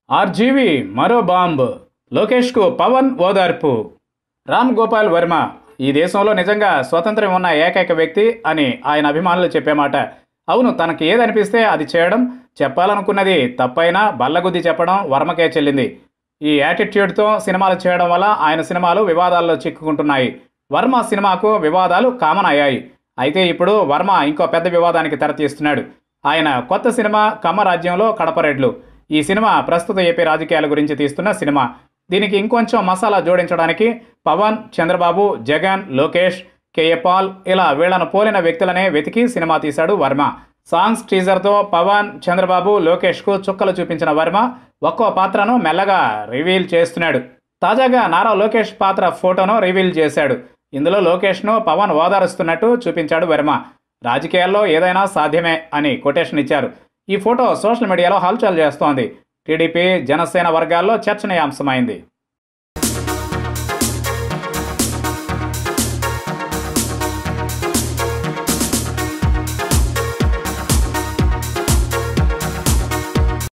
RGV మరో bomb లోకేష్కు Pawan ఓదార్పు రామ్ గోపాల్ వర్మ ఈ దేశంలో నిజంగా స్వతంత్రం ఉన్న ఏకైక వ్యక్తి అని ఆయన అభిమానులు చెప్పే మాట అవును తనకి ఏదనిపిస్తే అది చేయడం చెప్పాలనుకున్నది తప్పైనా బల్లగుద్ది చెప్పడం వర్మకే చెల్లింది ఈ యాటిట్యూడ్తో సినిమాలు చేయడం వల్ల ఆయన సినిమాలు వివాదాల్లో చిక్కుకుంటున్నాయి వర్మ సినిమాకు వివాదాలు కామన్ అయ్యాయి అయితే ఇప్పుడు వర్మ ఇంకో పెద్ద వివాదానికి తెరతీస్తున్నాడు ఆయన కొత్త సినిమా కమ్మరాజ్యంలో కడపరెడ్లు ఈ సినిమా ప్రస్తుత ఏపీ రాజకీయాల గురించి తీస్తున్న సినిమా దీనికి ఇంకొంచెం మసాలా జోడించడానికి పవన్ చంద్రబాబు జగన్ లోకేష్ కేఏ పాల్ ఇలా వీళ్లను పోలిన వ్యక్తులనే వెతికి సినిమా తీశాడు వర్మ సాంగ్స్ టీజర్తో పవన్ చంద్రబాబు లోకేష్కు చుక్కలు చూపించిన వర్మ ఒక్కో పాత్రను మెల్లగా రివీల్ చేస్తున్నాడు తాజాగా నారా లోకేష్ పాత్ర ఫోటోను రివీల్ చేశాడు ఇందులో లోకేష్ను పవన్ ఓదారుస్తున్నట్టు చూపించాడు వర్మ రాజకీయాల్లో ఏదైనా సాధ్యమే అని కొటేషన్ ఇచ్చారు ఈ ఫోటో సోషల్ మీడియాలో హల్చల్ చేస్తోంది టీడీపీ జనసేన వర్గాల్లో చర్చనీయాంశమైంది